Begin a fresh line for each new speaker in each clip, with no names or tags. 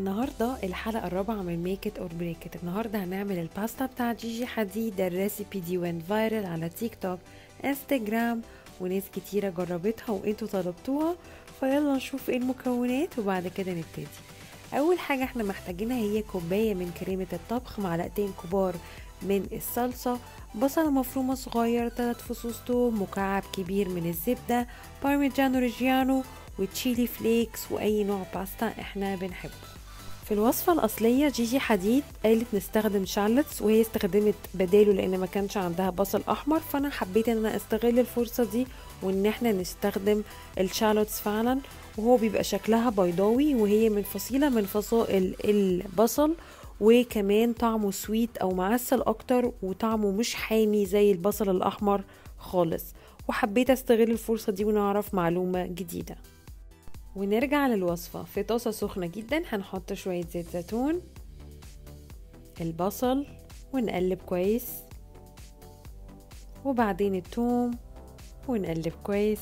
النهاردة الحلقة الرابعة من ميك ات اور بريك ات النهاردة هنعمل الباستا بتاع جيجي حديد الريسيبي دي وين فايرل على تيك توك انستجرام وناس كتيرة جربتها وانتوا طلبتوها فيلا نشوف ايه المكونات وبعد كده نبتدي اول حاجة احنا محتاجينها هي كوباية من كريمة الطبخ معلقتين كبار من الصلصة بصلة مفرومة صغير تلات فصوص توم مكعب كبير من الزبدة بارميجانو ريجيانو وتشيلي فليكس واي نوع باستا احنا بنحبه في الوصفة الأصلية جيجي حديد قالت نستخدم شالتس وهي استخدمت بداله لأن ما كانش عندها بصل أحمر فأنا حبيت إن أنا أستغل الفرصة دي وإن احنا نستخدم الشالوتس فعلا وهو بيبقى شكلها بيضاوي وهي من فصيلة من فصائل البصل وكمان طعمه سويت أو معسل أكتر وطعمه مش حامي زي البصل الأحمر خالص وحبيت أستغل الفرصة دي ونعرف معلومة جديدة ونرجع للوصفة في طاسة سخنة جدا هنحط شوية زيت زيتون البصل ونقلب كويس وبعدين التوم ونقلب كويس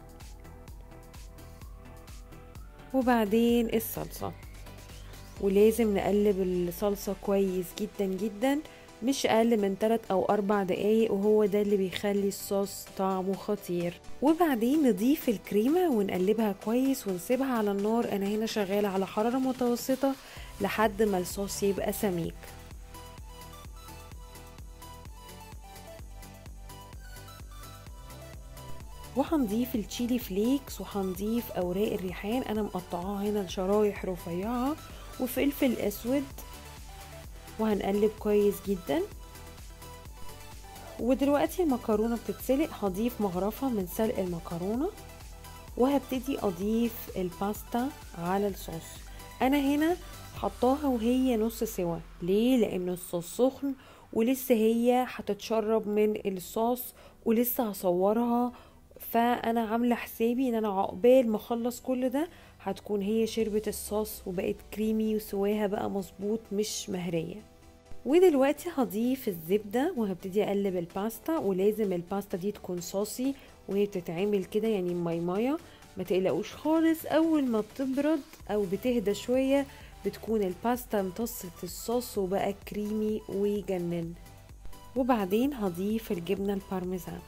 وبعدين الصلصة ولازم نقلب الصلصة كويس جدا جدا مش اقل من 3 او 4 دقايق وهو ده اللي بيخلي الصوص طعمه خطير وبعدين نضيف الكريمة ونقلبها كويس ونسيبها على النار انا هنا شغالة على حرارة متوسطة لحد ما الصوص يبقى سميك وهنضيف التشيلي فليكس وهنضيف اوراق الريحان انا مقطعاها هنا لشرايح رفيعة وفلفل اسود وهنقلب كويس جدا ودلوقتي المكرونة بتتسلق هضيف مغرفة من سلق المكرونة وهبتدي اضيف الباستا على الصوص انا هنا حطاها وهي نص سوا ليه لان الصوص سخن ولسه هي هتتشرب من الصوص ولسه هصورها فانا عامله حسابي ان انا عقبال ما اخلص كل ده هتكون هي شربت الصوص وبقت كريمي وسواها بقى مظبوط مش مهريه ودلوقتي هضيف الزبدة وهبتدي اقلب الباستا ولازم الباستا دي تكون صوصي وهي بتتعمل كده يعني ميمية ما تقلقوش خالص اول ما بتبرد او بتهدى شوية بتكون الباستا امتصت الصوص وبقى كريمي ويجنن وبعدين هضيف الجبنة البارميزان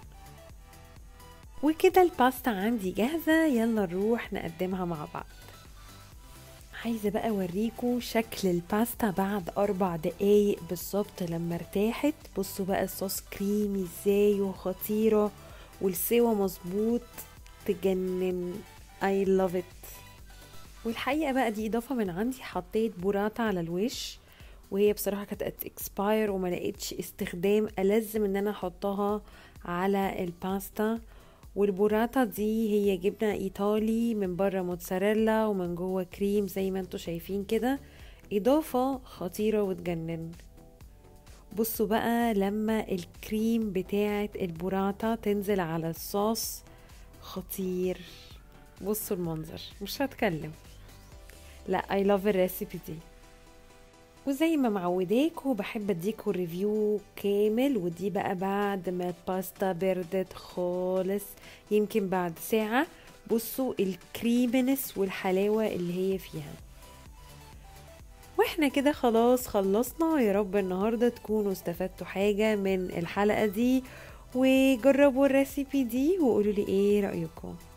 وكده الباستا عندي جاهزة يلا نروح نقدمها مع بعض عايزة بقى اوريكم شكل الباستا بعد اربع دقايق بالظبط لما ارتاحت بصوا بقى الصوص كريمي ازاي وخطيرة والسوا مظبوط تجنن I love it والحقيقة بقى دي اضافة من عندي حطيت بوراتا على الوش وهي بصراحة كانت اكسباير وما لقيتش استخدام ألزم ان انا احطها على الباستا والبوراتا دي هي جبنة ايطالي من بره موتزاريلا ومن جوه كريم زي ما انتوا شايفين كده اضافة خطيرة وتجنن بصوا بقى لما الكريم بتاعت البوراتا تنزل على الصوص خطير بصوا المنظر مش هتكلم لا I love الريسيبي دي وزي ما معوداكوا بحب اديكوا ريفيو كامل ودي بقى بعد ما الباستا بردت خالص يمكن بعد ساعة بصوا الكريمنس والحلاوة اللي هي فيها واحنا كده خلاص خلصنا يا رب النهاردة تكونوا استفدتوا حاجة من الحلقة دي وجربوا الريسيبي دي وقولوا لي ايه رأيكم